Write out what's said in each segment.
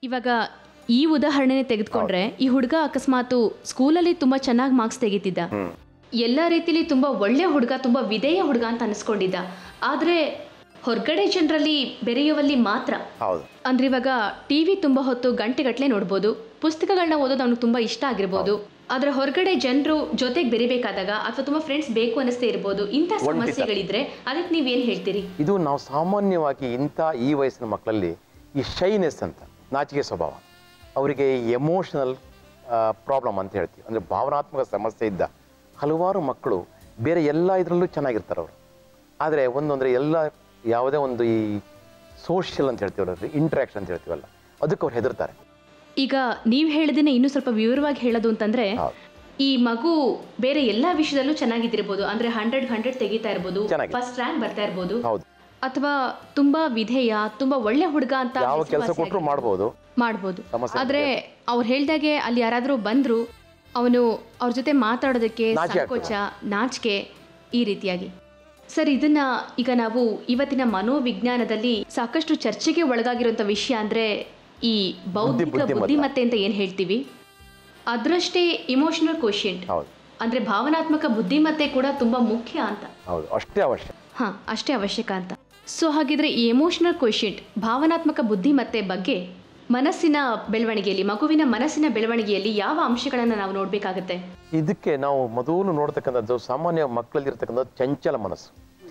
ಇವಾಗ ಈ ಉದಾಹರಣೆನೆ ತೆಗೆದುಕೊಂಡ್ರೆ ಈ ಹುಡುಗ ಅಕಸ್ಮಾತು ಸ್ಕೂಲಲ್ಲಿ ತುಂಬಾ ಚೆನ್ನಾಗಿ ಮಾರ್ಕ್ಸ್ ತೆಗಿತಿದ್ದ ಎಲ್ಲ ರೀತಿಲಿ ತುಂಬಾ ಒಳ್ಳೆ ಹುಡುಗ ತುಂಬಾ ವಿಧೇಯ ಹುಡುಗ ಅಂತ ಅನಿಸ್ಕೊಂಡಿದ್ದ ಆದ್ರೆ ಹೊರಗಡೆ ಜನರಲ್ಲಿ ಬೆರೆಯುವಲ್ಲಿ ಮಾತ್ರ ಹೌದು ಅಂದ್ರೆ ಇವಾಗ ಟಿವಿ ತುಂಬಾ ಹೊತ್ತು ಗಂಟೆಗಟ್ಟಲೆ ನೋಡ್ಬೋದು ಪುಸ್ತಕಗಳನ್ನ ಓದೋದು ಅವ್ನಿಗೆ ತುಂಬಾ ಇಷ್ಟ ಆಗಿರ್ಬೋದು ಆದ್ರೆ ಹೊರಗಡೆ ಜನರು ಜೊತೆಗೆ ಬೆರಿಬೇಕಾದಾಗ ಅಥವಾ ತುಂಬಾ ಫ್ರೆಂಡ್ಸ್ ಬೇಕು ಅನ್ನಿಸ್ತೇ ಇರ್ಬೋದು ಇಂಥ ಸಮಸ್ಯೆಗಳಿದ್ರೆ ಅದಕ್ಕೆ ನೀವೇನ್ ಹೇಳ್ತೀರಿ ಇದು ನಾವು ಸಾಮಾನ್ಯವಾಗಿ ಇಂಥ ಈ ವಯಸ್ಸಿನ ಮಕ್ಕಳಲ್ಲಿ ಈ ಶೈನೆಸ್ ಅಂತ ನಾಚಿಕೆ ಸ್ವಭಾವ ಅವರಿಗೆ ಎಮೋಷನಲ್ ಪ್ರಾಬ್ಲಮ್ ಅಂತ ಹೇಳ್ತೀವಿ ಅಂದರೆ ಭಾವನಾತ್ಮಕ ಸಮಸ್ಯೆ ಇದ್ದ ಹಲವಾರು ಮಕ್ಕಳು ಬೇರೆ ಎಲ್ಲ ಇದರಲ್ಲೂ ಚೆನ್ನಾಗಿರ್ತಾರೆ ಅವರು ಆದರೆ ಒಂದೊಂದರೆ ಎಲ್ಲ ಯಾವುದೇ ಒಂದು ಈ ಸೋಷಿಯಲ್ ಅಂತ ಹೇಳ್ತೀವಲ್ಲ ಇಂಟ್ರ್ಯಾಕ್ಷನ್ ಅಂತ ಹೇಳ್ತೀವಲ್ಲ ಅದಕ್ಕೆ ಅವ್ರು ಹೆದರ್ತಾರೆ ಈಗ ನೀವ್ ಹೇಳಿದನೆ ಇನ್ನೂ ಸ್ವಲ್ಪ ವಿವರವಾಗಿ ಹೇಳೋದು ಅಂತಂದ್ರೆ ಹೌದು. ಈ ಮಗು ಬೇರೆ ಎಲ್ಲಾ ವಿಷಯದಲ್ಲೂ ಚೆನ್ನಾಗಿದ್ದಿರ್ಬೋದು ಅಂದ್ರೆ ಹಂಡ್ರೆಡ್ ಹಂಡ್ರೆಡ್ ತೆಗಿತಾ ಇರ್ಬೋದು ಚೆನ್ನಾಗಿದೆ. ಫಸ್ಟ್ ರ್ಯಾಂಕ್ ಬರ್ತಾ ಇರ್ಬೋದು ಹೌದು ಅಥವಾ ತುಂಬಾ ವಿಧೇಯ ತುಂಬಾ ಒಳ್ಳೆ ಹುಡುಗ ಅಂತ ಯಾವ ಕೆಲಸ ಹೆಸರುವಾಸಿ ಕೊಟ್ಟರು ಆಗಿರ್ಬೋದು. ಮಾಡ್ಬೋದು ಮಾಡ್ಬೋದು ಸಮಸ್ಯೆ ಆದ್ರೆ ಅವ್ರು ಹೇಳ್ದಾಗೆ ಅಲ್ಲಿ ಯಾರಾದ್ರೂ ಬಂದ್ರು ಅವನು ಅವ್ರ ಜೊತೆ ಮಾತಾಡೋದಕ್ಕೆ ನಾಚಿಕೆ ಸಂಕೋಚ ನಾಚಿಕೆ ಈ ರೀತಿಯಾಗಿ ಸರ್ ಇದನ್ನ ಈಗ ನಾವು ಇವತ್ತಿನ ಮನೋವಿಜ್ಞಾನದಲ್ಲಿ ಸಾಕಷ್ಟು ಚರ್ಚೆಗೆ ಒಳಗಾಗಿರುವಂತ ವಿಷಯ ಅಂದ್ರೆ ಈ ಬೌದ್ಧಿಕ ಬುದ್ಧಿಮತ್ತ. ಬುದ್ಧಿಮತ್ತೆ ಅಂತ ಏನ್ ಹೇಳ್ತೀವಿ ಅದರಷ್ಟೇ ಇಮೋಷನಲ್ ಕೋಶಿಯಂಟ್ ಹೌದು ಅಂದ್ರೆ ಭಾವನಾತ್ಮಕ ಬುದ್ಧಿಮತ್ತೆ ಕೂಡ ತುಂಬಾ ಮುಖ್ಯ ಅಂತ ಹೌದು ಅಷ್ಟೇ ಅವಶ್ಯ ಹಾ ಅಷ್ಟೇ ಅವಶ್ಯಕ ಅಂತ ಸೊ ಹಾಗಿದ್ರೆ ಈ ಎಮೋಷನಲ್ ಕ್ವಶಿಯಂಟ್ ಭಾವನಾತ್ಮಕ ಬುದ್ಧಿಮತ್ತೆ ಬಗ್ಗೆ ಮನಸ್ಸಿನ ಬೆಳವಣಿಗೆಯಲ್ಲಿ ಮಗುವಿನ ಮನಸ್ಸಿನ ಬೆಳವಣಿಗೆಯಲ್ಲಿ ಯಾವ ಅಂಶಗಳನ್ನು ನಾವು ನೋಡಬೇಕಾಗತ್ತೆ ಇದಕ್ಕೆ ನಾವು ಮೊದಲು ನೋಡ್ತಕ್ಕಂಥದ್ದು ಸಾಮಾನ್ಯ ಮಕ್ಕಳಲ್ಲಿ ಇರ್ತಕ್ಕಂಥದ್ದು ಚಂಚಲ ಮನಸ್ಸು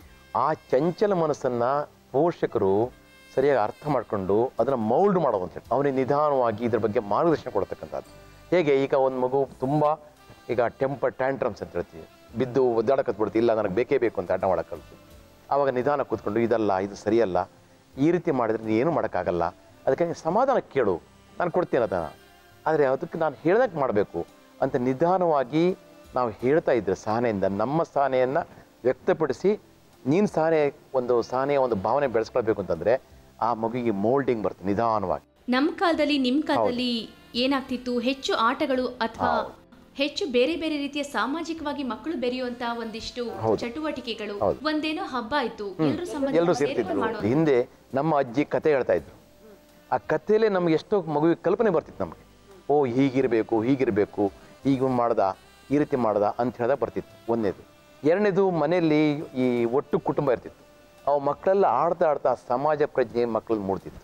ಆ ಚಂಚಲ ಮನಸ್ಸನ್ನು ಪೋಷಕರು ಸರಿಯಾಗಿ ಅರ್ಥ ಮಾಡ್ಕೊಂಡು ಅದನ್ನು ಮೌಲ್ಡ್ ಮಾಡೋದು ಅಂತ ಹೇಳಿ ಅವನಿಗೆ ನಿಧಾನವಾಗಿ ಇದ್ರ ಬಗ್ಗೆ ಮಾರ್ಗದರ್ಶನ ಕೊಡ್ತಕ್ಕಂಥದ್ದು ಹೇಗೆ ಈಗ ಒಂದು ಮಗು ತುಂಬ ಈಗ ಟೆಂಪರ್ ಟ್ಯಾಂಟ್ರಮ್ಸ್ ಅಂತ ಹೇಳ್ತೀವಿ ಬಿದ್ದು ಒದ್ದಾಡಕತ್ಬಿಡ್ತೀವಿ ಇಲ್ಲ ನನಗೆ ಬೇಕೇ ಬೇಕು ಅಂತ ಆಟ ಮಾಡಕ್ಕೆ ಕಲ್ತು ಆವಾಗ ನಿಧಾನ ಕೂತ್ಕೊಂಡು ಇದಲ್ಲ ಇದು ಸರಿಯಲ್ಲ ಈ ರೀತಿ ಮಾಡಿದ್ರೆ ನೀನು ಏನು ಮಾಡೋಕ್ಕಾಗಲ್ಲ ಅದಕ್ಕೆ ನೀನು ಸಮಾಧಾನ ಕೇಳು ನಾನು ಕೊಡ್ತೀನಿ ಅದನ್ನು ಆದರೆ ಅದಕ್ಕೆ ನಾನು ಹೇಳ್ದಂಗೆ ಮಾಡಬೇಕು ಅಂತ ನಿಧಾನವಾಗಿ ನಾವು ಹೇಳ್ತಾ ಇದ್ರೆ ಸಹನೆಯಿಂದ ನಮ್ಮ ಸಹನೆಯನ್ನು ವ್ಯಕ್ತಪಡಿಸಿ ನೀನು ಸಹನೆ ಒಂದು ಸಹನೆಯ ಒಂದು ಭಾವನೆ ಬೆಳೆಸ್ಕೊಳ್ಬೇಕು ಅಂತಂದರೆ ಆ ಮಗುವಿಗೆ ಮೋಲ್ಡಿಂಗ್ ಬರುತ್ತೆ ನಿಧಾನವಾಗಿ ನಮ್ಮ ಕಾಲದಲ್ಲಿ ನಿಮ್ಮ ಕಾಲದಲ್ಲಿ ಏನಾಗ್ತಿತ್ತು ಹೆಚ್ಚು ಆಟಗಳು ಅಥವಾ ಹೆಚ್ಚು ಬೇರೆ ಬೇರೆ ರೀತಿಯ ಸಾಮಾಜಿಕವಾಗಿ ಮಕ್ಕಳು ಬೆರೆಯುವಂತ ಒಂದಿಷ್ಟು ಹೌದು. ಚಟುವಟಿಕೆಗಳು ಹೌದು. ಒಂದೇನೋ ಹಬ್ಬ ಆಯ್ತು ಎಲ್ಲರೂ ಎಲ್ಲರೂ ಸಂಬಂಧ ಸೇರ್ತಿದ್ರು ಹಿಂದೆ ನಮ್ಮ ಅಜ್ಜಿ ಕತೆ ಹೇಳ್ತಾ ಇದ್ರು ಆ ಕಥೆಯಲ್ಲೇ ನಮ್ಗೆ ಎಷ್ಟೋ ಮಗುವಿಗೆ ಕಲ್ಪನೆ ಬರ್ತಿತ್ತು ನಮಗೆ ಓ ಹೀಗಿರಬೇಕು ಹೀಗಿರಬೇಕು ಹೀಗೆ ಮಾಡ್ದ ಈ ರೀತಿ ಮಾಡ್ದ ಅಂತ ಹೇಳ್ದಾಗ ಬರ್ತಿತ್ತು ಒಂದನೇದು ಎರಡನೇದು ಮನೆಯಲ್ಲಿ ಈ ಒಟ್ಟು ಕುಟುಂಬ ಇರ್ತಿತ್ತು ಅವು ಮಕ್ಕಳೆಲ್ಲ ಆಡ್ತಾ ಆಡ್ತಾ ಸಮಾಜ ಪ್ರಜ್ಞೆ ಮಕ್ಕಳಲ್ಲಿ ಮೂಡ್ತಿತ್ತು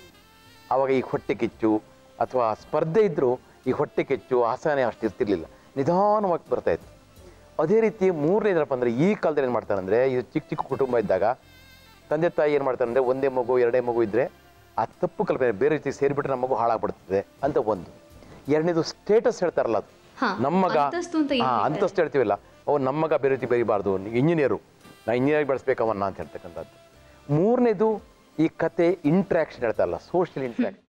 ಆವಾಗ ಈ ಹೊಟ್ಟೆ ಕಿಚ್ಚು ಅಥವಾ ಸ್ಪರ್ಧೆ ಇದ್ದರೂ ಈ ಹೊಟ್ಟೆ ಕಿಚ್ಚು ಆಸನೆ ಅಷ್ಟು ಇರ್ತಿರ್ಲಿಲ್ಲ ನಿಧಾನವಾಗಿ ಬರ್ತಾ ಇತ್ತು ಅದೇ ರೀತಿ ಮೂರನೇದಪ್ಪ ಅಂದರೆ ಈ ಕಾಲದಲ್ಲಿ ಏನು ಮಾಡ್ತಾರೆ ಅಂದರೆ ಇದು ಚಿಕ್ಕ ಚಿಕ್ಕ ಕುಟುಂಬ ಇದ್ದಾಗ ತಂದೆ ತಾಯಿ ಏನು ಮಾಡ್ತಾರೆ ಅಂದರೆ ಒಂದೇ ಮಗು ಎರಡೇ ಮಗು ಇದ್ದರೆ ಆ ತಪ್ಪು ಕಲ್ಪನೆ ಬೇರೆ ರೀತಿ ಸೇರಿಬಿಟ್ರೆ ನಮ್ಮ ಮಗು ಹಾಳಾಗ್ಬಿಡ್ತದೆ ಅಂತ ಒಂದು ಎರಡನೇದು ಸ್ಟೇಟಸ್ ಹೇಳ್ತಾರಲ್ಲ ಅದು ಹಾ, ನಮ್ಮ ಮಗ ಅಂತಸ್ತು ಅಂತ ಏನ್ ಹಾ, ಹೇಳ್ತಾರೆ? ಅಂತಸ್ತು ಹೇಳ್ತೀವಲ್ಲ ಅವು ನಮ್ಮ ಮಗ ಬೇರೆ ರೀತಿ ಬೆರಿಬಾರ್ದು ಇಂಜಿನಿಯರು ನಾ ಇಂಜಿನಿಯರ್ ಬೆಳೆಸ್ಬೇಕವನ್ನ ಅಂತ ಹೇಳ್ತಕ್ಕಂಥದ್ದು ಮೂರನೇದು ಈ ಕತೆ ಇಂಟ್ರ್ಯಾಕ್ಷನ್ ಹೇಳ್ತಾರಲ್ಲ ಸೋಷಿಯಲ್ ಇಂಟ್ರ್ಯಾಕ್ಷನ್